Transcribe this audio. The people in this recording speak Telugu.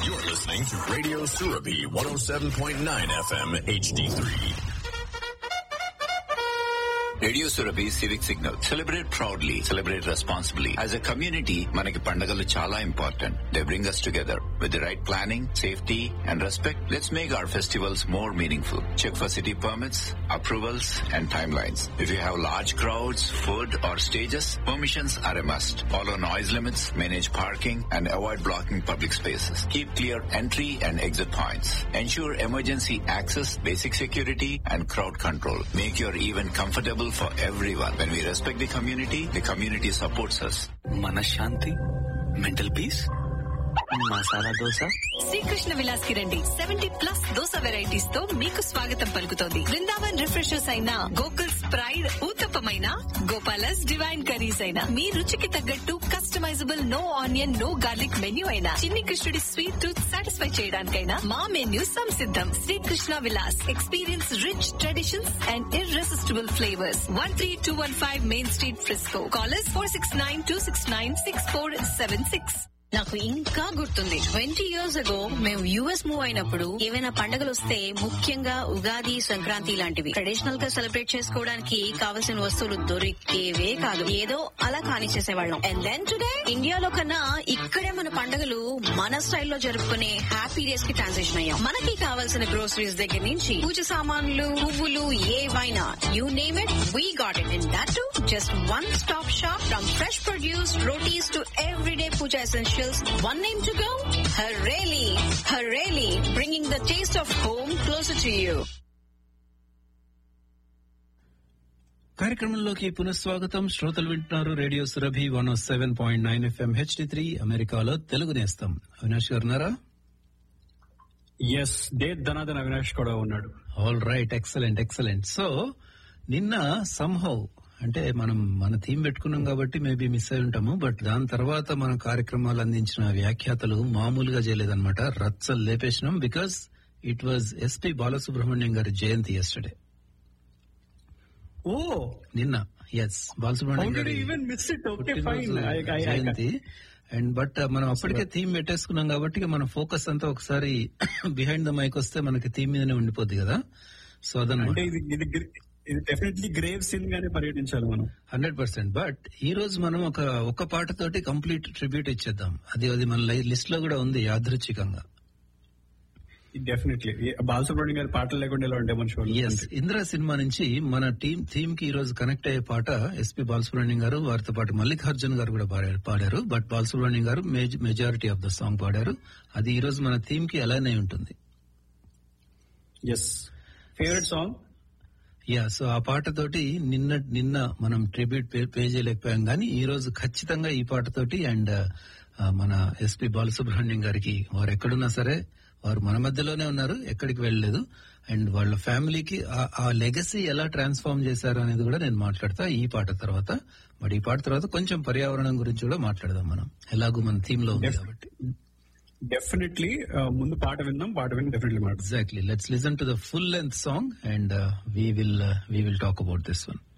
You're listening to Radio Surabi 107.9 FM HD3. Radio Surabhi civic signal celebrate proudly celebrate responsibly as a community మనకి పండుగలు చాలా important they bring us together with the right planning safety and respect let's make our festivals more meaningful check for city permits approvals and timelines if you have large crowds food or stages permissions are a must follow noise limits manage parking and avoid blocking public spaces keep clear entry and exit points ensure emergency access basic security and crowd control. Make your event comfortable for everyone. When we respect the community, the community supports us. మనశ్శాంతి మెంటల్ పీస్ మసాలా దోశ శ్రీకృష్ణ విలాస్ కి రండి సెవెంటీ ప్లస్ దోస వెరైటీస్ తో మీకు స్వాగతం పలుకుతోంది బృందావన్ రిఫ్రెషర్స్ అయిన గోకుల్స్ ప్రైడ్ ఊతప్పమైన గోపాలస్ డివైన్ కర్రీస్ అయినా మీ రుచికి తగ్గట్టు customisable no onion no garlic menu అయినా చిన్ని కృష్ణుడి స్వీట్ టూత్ సాటిస్ఫై చేయడానికైనా మా మెన్యూ సంసిద్ధం Srikrishna Vilas experience rich traditions and irresistible flavours one three two one five main street Frisco callers four six nine two six nine six four seven six నాకు ఇంకా గుర్తుంది ట్వంటీ ఇయర్స్ అగో మేము యుఎస్ మూవ్ అయినప్పుడు ఏవైనా పండుగలు వస్తే ముఖ్యంగా ఉగాది సంక్రాంతి లాంటివి ట్రెడిషనల్ గా సెలబ్రేట్ చేసుకోవడానికి కావలసిన వస్తువులు దొరికేవే కాదు ఏదో అలా కానిచ్చేసేవాళ్ళం అండ్ దెన్ టుడే ఇండియాలో కన్నా ఇక్కడే మన పండుగలు మన స్టైల్లో జరుపుకునే హ్యాపీ డేస్ కి ట్రాన్సిషన్ అయ్యాం మనకి కావాల్సిన గ్రోసరీస్ దగ్గర నుంచి పూజ సామాన్లు పువ్వులు ఏవైనా you name it we got it in that to just one stop shop from fresh produce rotis to everyday puja essentials. One name to go? Hareli. Hareli, bringing the taste of home closer to you. కార్యక్రమంలోకి పునఃస్వాగతం శ్రోతలు వింటున్నారు radio Surabhi one seven point nine F M H D three అమెరికాలో తెలుగు నేస్తం అవినాష్ గారు ఉన్నారా ఎస్ డే ధనాధన్ అవినాష్ కూడా ఉన్నాడు all right excellent excellent so నిన్న సంహౌ అంటే మనం మన థీమ్ పెట్టుకున్నాం కాబట్టి మేబీ మిస్ అయి ఉంటాము బట్ దాని తర్వాత మన కార్యక్రమాలు అందించిన వ్యాఖ్యాతలు మామూలుగా చేయలేదన్నమాట రచ్చలు లేపేసినాం because it was S P Balasubrahmanyam గారి జయంతి ఎస్టర్డే ఓ నిన్న ఎస్ బాలసుబ్రహ్మణ్యం How did గారి you even miss it? Okay, పుట్టినరోజు fine. I- I- I- జయంతి అండ్ బట్ మనం అప్పటికే థీమ్ పెట్టేసుకున్నాం కాబట్టి ఇక మన ఫోకస్ అంతా ఒకసారి బిహైండ్ ద మైక్ వస్తే మనకి థీమ్ మీదనే ఉండిపోద్ది కదా సో అంటే అదనమాట ఇది ఇది గ్రే- ఇది డెఫినెట్లీ గ్రేవ్ సిన్ గానే పర్యటించాలి మనం హండ్రెడ్ పర్సెంట్ బట్ ఈ రోజు మనం ఒక ఒక పాటతోటి కంప్లీట్ ట్రిబ్యూట్ ఇచ్చేద్దాం అది అది మన లిస్ట్ లో కూడా ఉంది యాదృచ్ఛికంగా డెఫినెట్లీ బాలసుబ్రహ్మణ్యం గారి పాటలు లేకుండా ఇలా ఉండే మనుషులు ఎస్ ఇంద్ర సినిమా నుంచి మన టీమ్ థీమ్ కి ఈ రోజు కనెక్ట్ అయ్యే పాట ఎస్పి బాలసుబ్రహ్మణ్యం గారు వారితో పాటు మల్లికార్జున్ గారు కూడా పాడారు పాడారు బట్ బాలసుబ్రహ్మణ్యం గారు మెజారిటీ ఆఫ్ ద సాంగ్ పాడారు అది ఈ రోజు మన థీమ్ కి అలానే ఉంటుంది S favourite song yeah so ఆ పాటతోటి నిన్న నిన్న మనం ట్రిబ్యూట్ పే పే చేయలేకపోయాం కానీ ఈ రోజు ఖచ్చితంగా ఈ పాటతోటి అండ్ మన ఎస్పి బాలసుబ్రహ్మణ్యం గారికి వారు ఎక్కడున్నా సరే వారు మన మధ్యలోనే ఉన్నారు ఎక్కడికి వెళ్ళలేదు అండ్ వాళ్ళ ఫ్యామిలీకి ఆ- ఆ లెగసీ ఎలా ట్రాన్స్ఫార్మ్ చేశారు అనేది కూడా నేను మాట్లాడతా ఈ పాట తర్వాత మరి ఈ పాట తర్వాత కొంచెం పర్యావరణం గురించి కూడా మాట్లాడదాం మనం ఎలాగూ మన థీమ్ లో ఉంది కాబట్టి డెఫినెట్లీ ముందు పాట విందాం పాట విని డెఫినెట్లీ మాట్లాడదాం exactly let's listen to the full length song and we will we will talk about this one